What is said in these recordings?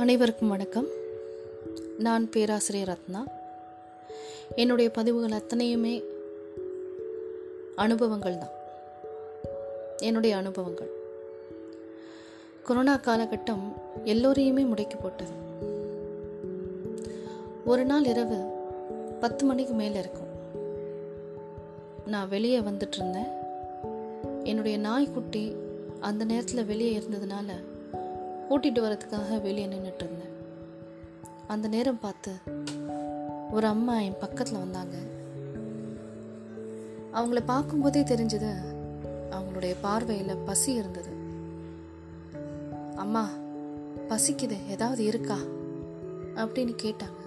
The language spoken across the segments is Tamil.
அனைவருக்கும் வணக்கம் நான் பேராசிரியர் ரத்னா என்னுடைய பதிவுகள் அத்தனையுமே அனுபவங்கள் தான் என்னுடைய அனுபவங்கள் கொரோனா காலகட்டம் எல்லோரையுமே முடக்கி போட்டது ஒரு நாள் இரவு பத்து மணிக்கு மேலே இருக்கும் நான் வெளியே வந்துட்டு இருந்தேன் என்னுடைய நாய்க்குட்டி அந்த நேரத்தில் வெளியே இருந்ததுனால கூட்டிகிட்டு வரதுக்காக வெளியே நின்றுட்டு இருந்தேன் அந்த நேரம் பார்த்து ஒரு அம்மா என் பக்கத்தில் வந்தாங்க அவங்கள பார்க்கும்போதே தெரிஞ்சது அவங்களுடைய பார்வையில் பசி இருந்தது அம்மா பசிக்குது ஏதாவது இருக்கா அப்படின்னு கேட்டாங்க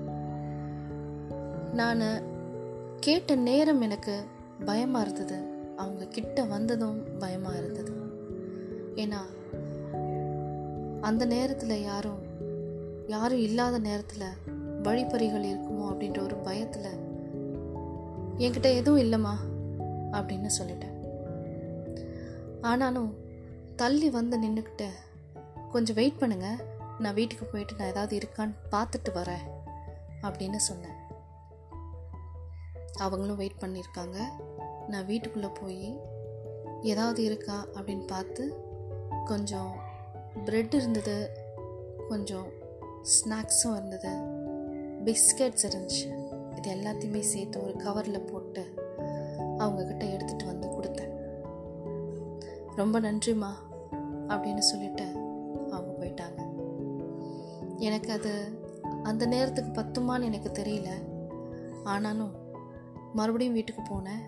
நான் கேட்ட நேரம் எனக்கு பயமாக இருந்தது அவங்க கிட்ட வந்ததும் பயமாக இருந்தது ஏன்னா அந்த நேரத்தில் யாரும் யாரும் இல்லாத நேரத்தில் வழிப்பறிகள் இருக்குமோ அப்படின்ற ஒரு பயத்தில் என்கிட்ட எதுவும் இல்லைம்மா அப்படின்னு சொல்லிட்டேன் ஆனாலும் தள்ளி வந்து நின்றுக்கிட்டு கொஞ்சம் வெயிட் பண்ணுங்க நான் வீட்டுக்கு போயிட்டு நான் ஏதாவது இருக்கான்னு பார்த்துட்டு வரேன் அப்படின்னு சொன்னேன் அவங்களும் வெயிட் பண்ணியிருக்காங்க நான் வீட்டுக்குள்ளே போய் ஏதாவது இருக்கா அப்படின்னு பார்த்து கொஞ்சம் பிரெட் இருந்தது கொஞ்சம் ஸ்நாக்ஸும் இருந்தது பிஸ்கட்ஸ் இருந்துச்சு இது எல்லாத்தையுமே சேர்த்து ஒரு கவரில் போட்டு அவங்கக்கிட்ட எடுத்துகிட்டு வந்து கொடுத்தேன் ரொம்ப நன்றிம்மா அப்படின்னு சொல்லிட்டு அவங்க போயிட்டாங்க எனக்கு அது அந்த நேரத்துக்கு பத்துமான்னு எனக்கு தெரியல ஆனாலும் மறுபடியும் வீட்டுக்கு போனேன்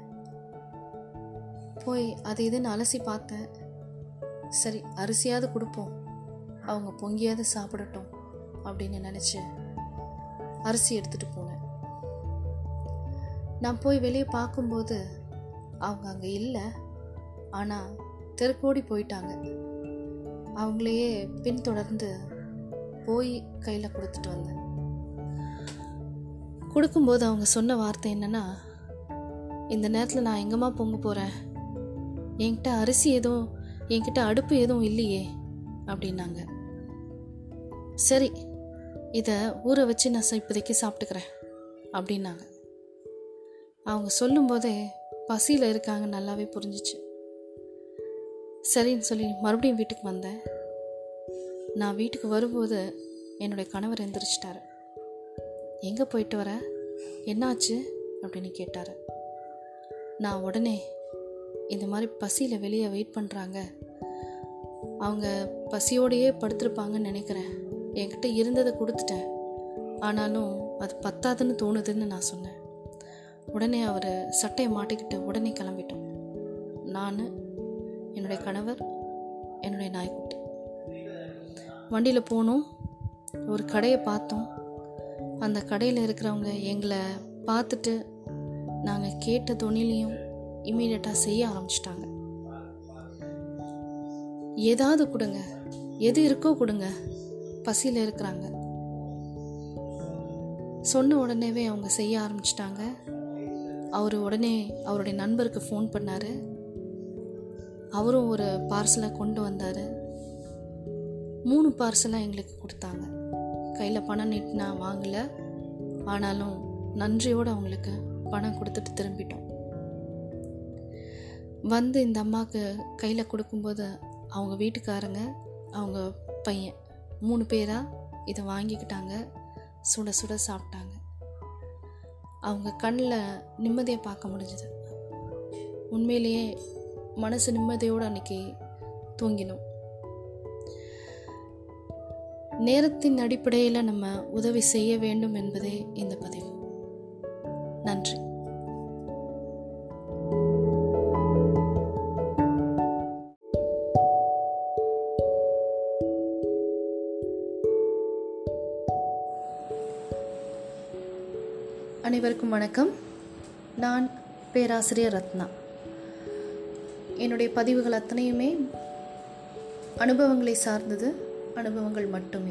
போய் அது இதுன்னு அலசி பார்த்தேன் சரி அரிசியாவது கொடுப்போம் அவங்க பொங்கியாவது சாப்பிடட்டும் அப்படின்னு நினச்சி அரிசி எடுத்துகிட்டு போனேன் நான் போய் வெளியே பார்க்கும்போது அவங்க அங்கே இல்லை ஆனால் தெருக்கோடி போயிட்டாங்க அவங்களையே பின்தொடர்ந்து போய் கையில் கொடுத்துட்டு வந்தேன் கொடுக்கும்போது அவங்க சொன்ன வார்த்தை என்னன்னா இந்த நேரத்தில் நான் எங்கம்மா பொங்க போகிறேன் என்கிட்ட அரிசி எதுவும் என்கிட்ட அடுப்பு எதுவும் இல்லையே அப்படின்னாங்க சரி இதை ஊற வச்சு நான் ச- இப்போதைக்கு சாப்பிட்டுக்கிறேன் அப்படின்னாங்க அவங்க சொல்லும்போதே பசியில் இருக்காங்க நல்லாவே புரிஞ்சிச்சு சரின்னு சொல்லி மறுபடியும் வீட்டுக்கு வந்தேன் நான் வீட்டுக்கு வரும்போது என்னுடைய கணவர் எந்திரிச்சிட்டாரு எங்கே போயிட்டு வர என்னாச்சு அப்படின்னு கேட்டார் நான் உடனே இந்த மாதிரி பசியில் வெளியே வெயிட் பண்ணுறாங்க அவங்க பசியோடையே படுத்திருப்பாங்கன்னு நினைக்கிறேன் என்கிட்ட இருந்ததை கொடுத்துட்டேன் ஆனாலும் அது பத்தாதுன்னு தோணுதுன்னு நான் சொன்னேன் உடனே அவர் சட்டையை மாட்டிக்கிட்டு உடனே கிளம்பிட்டோம் நான் என்னுடைய கணவர் என்னுடைய நாய்க்குட்டி வண்டியில் போனோம் ஒரு கடையை பார்த்தோம் அந்த கடையில் இருக்கிறவங்க எங்களை பார்த்துட்டு நாங்கள் கேட்ட தொழிலையும் இமீடியட்டாக செய்ய ஆரம்பிச்சிட்டாங்க ஏதாவது கொடுங்க எது இருக்கோ கொடுங்க பசியில் இருக்கிறாங்க சொன்ன உடனேவே அவங்க செய்ய ஆரம்பிச்சிட்டாங்க அவர் உடனே அவருடைய நண்பருக்கு ஃபோன் பண்ணார் அவரும் ஒரு பார்சலை கொண்டு வந்தார் மூணு பார்சலாக எங்களுக்கு கொடுத்தாங்க கையில் பணம் நீட்டினா வாங்கலை ஆனாலும் நன்றியோடு அவங்களுக்கு பணம் கொடுத்துட்டு திரும்பிட்டோம் வந்து இந்த அம்மாவுக்கு கையில் கொடுக்கும்போது அவங்க வீட்டுக்காரங்க அவங்க பையன் மூணு பேராக இதை வாங்கிக்கிட்டாங்க சுட சுட சாப்பிட்டாங்க அவங்க கண்ணில் நிம்மதியை பார்க்க முடிஞ்சுது உண்மையிலேயே மனசு நிம்மதியோடு அன்னைக்கு தூங்கினோம் நேரத்தின் அடிப்படையில் நம்ம உதவி செய்ய வேண்டும் என்பதே இந்த பதிவு நன்றி அனைவருக்கும் வணக்கம் நான் பேராசிரியர் ரத்னா என்னுடைய பதிவுகள் அத்தனையுமே அனுபவங்களை சார்ந்தது அனுபவங்கள் மட்டுமே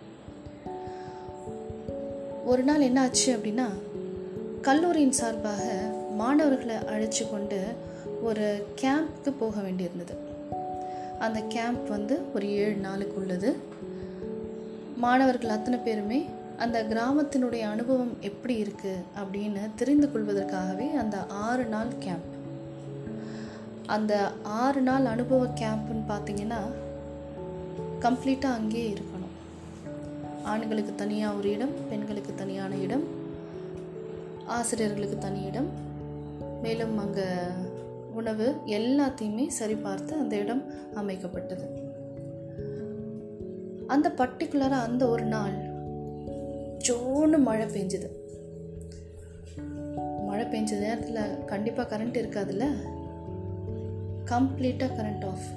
ஒரு நாள் என்ன ஆச்சு அப்படின்னா கல்லூரியின் சார்பாக மாணவர்களை அழைச்சி கொண்டு ஒரு கேம்ப்க்கு போக வேண்டியிருந்தது அந்த கேம்ப் வந்து ஒரு ஏழு நாளுக்கு உள்ளது மாணவர்கள் அத்தனை பேருமே அந்த கிராமத்தினுடைய அனுபவம் எப்படி இருக்குது அப்படின்னு தெரிந்து கொள்வதற்காகவே அந்த ஆறு நாள் கேம்ப் அந்த ஆறு நாள் அனுபவ கேம்ப்புன்னு பார்த்தீங்கன்னா கம்ப்ளீட்டாக அங்கேயே இருக்கணும் ஆண்களுக்கு தனியாக ஒரு இடம் பெண்களுக்கு தனியான இடம் ஆசிரியர்களுக்கு தனி இடம் மேலும் அங்கே உணவு எல்லாத்தையுமே சரிபார்த்து அந்த இடம் அமைக்கப்பட்டது அந்த பர்டிகுலராக அந்த ஒரு நாள் ஜோன்னு மழை பெஞ்சுது மழை பெஞ்ச நேரத்தில் கண்டிப்பாக கரண்ட் இருக்காதுல்ல கம்ப்ளீட்டாக கரண்ட் ஆஃப்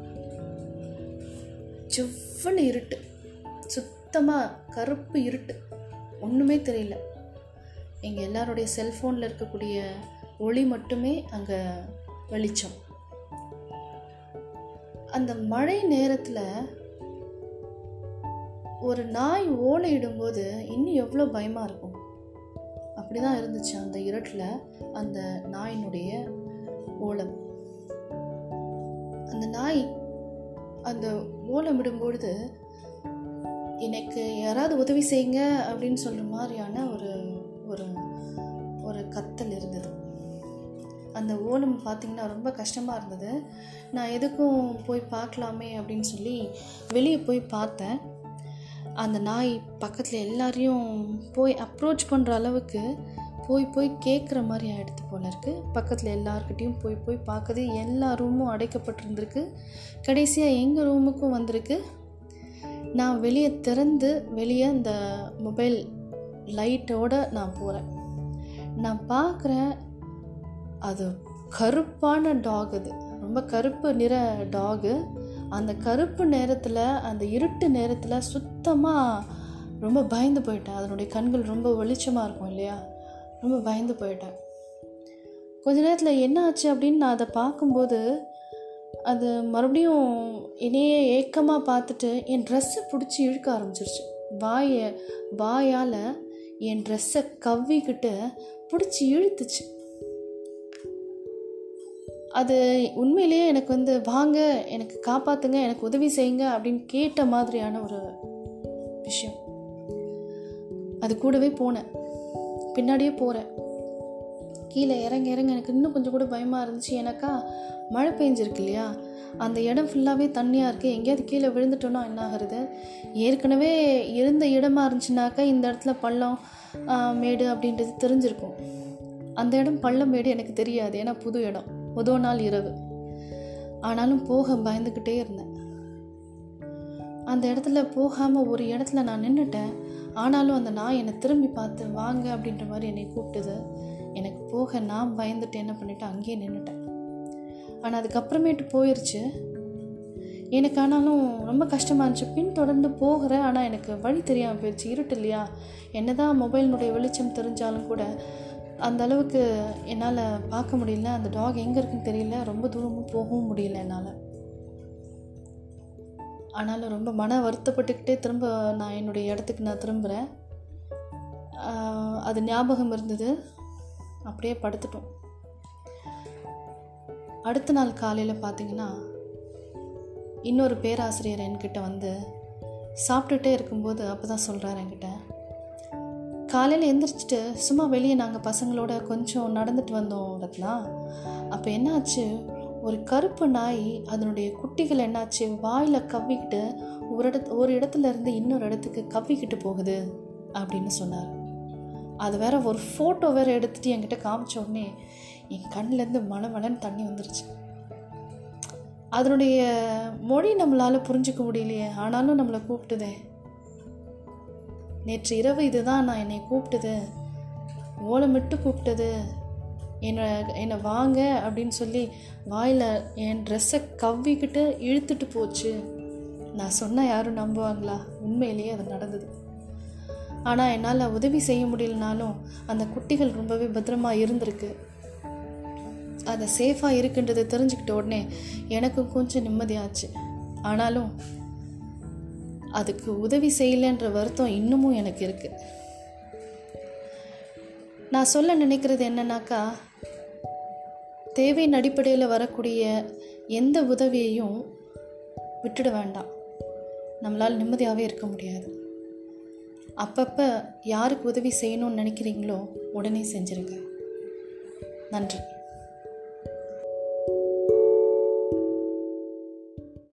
சிவ்வன்னு இருட்டு சுத்தமாக கருப்பு இருட்டு ஒன்றுமே தெரியல எங்கள் எல்லாருடைய செல்ஃபோனில் இருக்கக்கூடிய ஒளி மட்டுமே அங்கே வெளிச்சம் அந்த மழை நேரத்தில் ஒரு நாய் ஓலையிடும்போது இன்னும் எவ்வளோ பயமாக இருக்கும் அப்படி தான் இருந்துச்சு அந்த இருட்டில் அந்த நாயினுடைய ஓலம் அந்த நாய் அந்த ஓலமிடும்பொழுது எனக்கு யாராவது உதவி செய்யுங்க அப்படின்னு சொல்கிற மாதிரியான ஒரு ஒரு ஒரு கத்தல் இருந்தது அந்த ஓலம் பார்த்திங்கன்னா ரொம்ப கஷ்டமாக இருந்தது நான் எதுக்கும் போய் பார்க்கலாமே அப்படின்னு சொல்லி வெளியே போய் பார்த்தேன் அந்த நாய் பக்கத்தில் எல்லாரையும் போய் அப்ரோச் பண்ணுற அளவுக்கு போய் போய் கேட்குற மாதிரி ஆகிடுது போல இருக்குது பக்கத்தில் எல்லாருக்கிட்டேயும் போய் போய் பார்க்குது எல்லா ரூமும் அடைக்கப்பட்டிருந்திருக்கு கடைசியாக எங்கள் ரூமுக்கும் வந்திருக்கு நான் வெளியே திறந்து வெளியே அந்த மொபைல் லைட்டோடு நான் போகிறேன் நான் பார்க்குறேன் அது கருப்பான டாக் அது ரொம்ப கருப்பு நிற டாகு அந்த கருப்பு நேரத்தில் அந்த இருட்டு நேரத்தில் சுத்தமாக ரொம்ப பயந்து போயிட்டேன் அதனுடைய கண்கள் ரொம்ப வெளிச்சமாக இருக்கும் இல்லையா ரொம்ப பயந்து போயிட்டேன் கொஞ்ச நேரத்தில் என்ன ஆச்சு அப்படின்னு நான் அதை பார்க்கும்போது அது மறுபடியும் என்னையே ஏக்கமாக பார்த்துட்டு என் ட்ரெஸ்ஸை பிடிச்சி இழுக்க ஆரம்பிச்சிருச்சு வாயை வாயால் என் ட்ரெஸ்ஸை கவ்விக்கிட்டு பிடிச்சி இழுத்துச்சு அது உண்மையிலேயே எனக்கு வந்து வாங்க எனக்கு காப்பாற்றுங்க எனக்கு உதவி செய்யுங்க அப்படின்னு கேட்ட மாதிரியான ஒரு விஷயம் அது கூடவே போனேன் பின்னாடியே போகிறேன் கீழே இறங்க இறங்க எனக்கு இன்னும் கொஞ்சம் கூட பயமாக இருந்துச்சு எனக்கா மழை பெஞ்சிருக்கு இல்லையா அந்த இடம் ஃபுல்லாகவே தண்ணியாக இருக்குது எங்கேயாவது கீழே விழுந்துட்டோன்னா என்ன ஆகுறது ஏற்கனவே இருந்த இடமா இருந்துச்சுனாக்கா இந்த இடத்துல பள்ளம் மேடு அப்படின்றது தெரிஞ்சிருக்கும் அந்த இடம் பள்ளம் மேடு எனக்கு தெரியாது ஏன்னா புது இடம் முதல் நாள் இரவு ஆனாலும் போக பயந்துக்கிட்டே இருந்தேன் அந்த இடத்துல போகாமல் ஒரு இடத்துல நான் நின்றுட்டேன் ஆனாலும் அந்த நாய் என்னை திரும்பி பார்த்து வாங்க அப்படின்ற மாதிரி என்னை கூப்பிட்டுது எனக்கு போக நான் பயந்துட்டு என்ன பண்ணிட்டு அங்கேயே நின்றுட்டேன் ஆனால் அதுக்கப்புறமேட்டு போயிடுச்சு எனக்கு ஆனாலும் ரொம்ப கஷ்டமாக இருந்துச்சு பின் தொடர்ந்து போகிறேன் ஆனால் எனக்கு வழி தெரியாமல் போயிடுச்சு இருட்டு இல்லையா என்னதான் மொபைலினுடைய வெளிச்சம் தெரிஞ்சாலும் கூட அந்த அளவுக்கு என்னால் பார்க்க முடியல அந்த டாக் எங்கே இருக்குன்னு தெரியல ரொம்ப தூரமும் போகவும் முடியல என்னால் ஆனாலும் ரொம்ப மன வருத்தப்பட்டுக்கிட்டே திரும்ப நான் என்னுடைய இடத்துக்கு நான் திரும்புகிறேன் அது ஞாபகம் இருந்தது அப்படியே படுத்துட்டோம் அடுத்த நாள் காலையில் பார்த்தீங்கன்னா இன்னொரு பேராசிரியர் என்கிட்ட வந்து சாப்பிட்டுட்டே இருக்கும்போது அப்போ தான் சொல்கிறார் என்கிட்ட காலையில் எந்திரிச்சிட்டு சும்மா வெளியே நாங்கள் பசங்களோட கொஞ்சம் நடந்துட்டு வந்தோம் ரத்னா அப்போ என்னாச்சு ஒரு கருப்பு நாய் அதனுடைய குட்டிகள் என்னாச்சு வாயில் கவ்விக்கிட்டு ஒரு இடத்து ஒரு இடத்துல இருந்து இன்னொரு இடத்துக்கு கவ்விக்கிட்டு போகுது அப்படின்னு சொன்னார் அது வேற ஒரு ஃபோட்டோ வேற எடுத்துட்டு என்கிட்ட காமிச்ச உடனே என் கண்ணிலேருந்து மலை மலன்னு தண்ணி வந்துருச்சு அதனுடைய மொழி நம்மளால் புரிஞ்சுக்க முடியலையே ஆனாலும் நம்மளை கூப்பிட்டுதே நேற்று இரவு இதுதான் நான் என்னை கூப்பிட்டது ஓலமிட்டு கூப்பிட்டது என்னை என்னை வாங்க அப்படின்னு சொல்லி வாயில் என் ட்ரெஸ்ஸை கவ்விக்கிட்டு இழுத்துட்டு போச்சு நான் சொன்னால் யாரும் நம்புவாங்களா உண்மையிலேயே அது நடந்தது ஆனால் என்னால் உதவி செய்ய முடியலனாலும் அந்த குட்டிகள் ரொம்பவே பத்திரமாக இருந்திருக்கு அதை சேஃபாக இருக்குன்றதை தெரிஞ்சுக்கிட்ட உடனே எனக்கும் கொஞ்சம் நிம்மதியாச்சு ஆனாலும் அதுக்கு உதவி செய்யலைன்ற வருத்தம் இன்னமும் எனக்கு இருக்குது நான் சொல்ல நினைக்கிறது என்னன்னாக்கா தேவையின் அடிப்படையில் வரக்கூடிய எந்த உதவியையும் விட்டுட வேண்டாம் நம்மளால் நிம்மதியாகவே இருக்க முடியாது அப்பப்போ யாருக்கு உதவி செய்யணும்னு நினைக்கிறீங்களோ உடனே செஞ்சுருங்க நன்றி